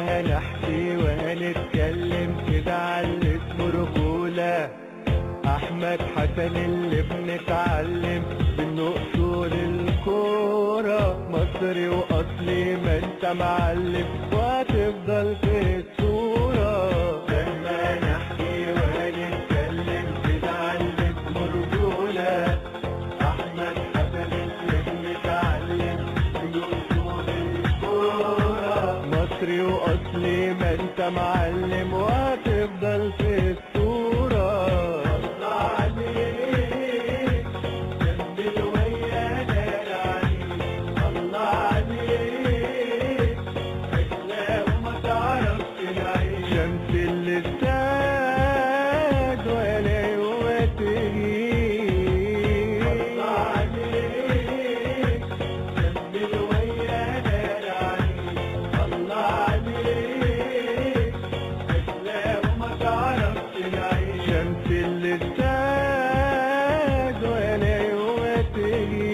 نحكي وهنتكلم كده على اللي اسمه رجولة أحمد حسن اللي بنتعلم منه أصول الكورة مصري وأصلي ما أنت معلم وهتفضل في الصورة لما نحكي وهنتكلم كده على اللي اسمه رجولة أحمد حسن اللي بنتعلم منه أصول الكورة مصري وأصلي ما أنت معلم وهتفضل في الصورة الله عليك جنب ويانا العريس الله عليك أحلى وما تعرفش العيش شمس الاستاد ولا يوتهيك الله عليك جنب ويانا العريس الله عليك أحلى وما تعرفش العيش شمس الاستاد ولا يوتهيك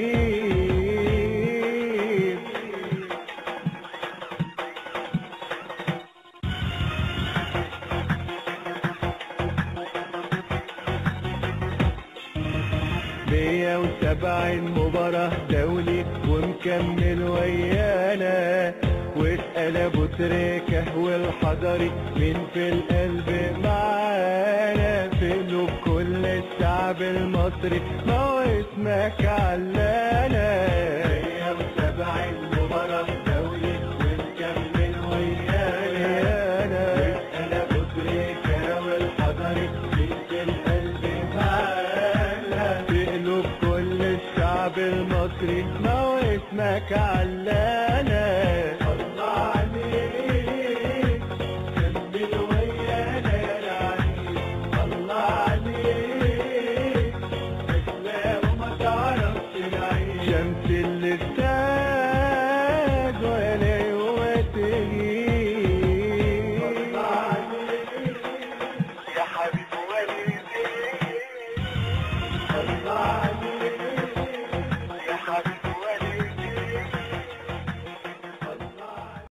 مية وسبعين مباراة دولي ومكمل ويانا واسأل ابو تريكة والحضري مين في القلب معانا في قلوب كل الشعب المصري ما هو اسمك علانا مية وسبعين مباراة دولي ومكمل ويانا واسأل ابو تريكة والحضري مين في القلب معانا في قلوب كل الشعب المصري ما هو اسمك علانا الله عليك كمل ويانا يا العريس الله عليك احلى وما تعرفش العيش شمس الاستاد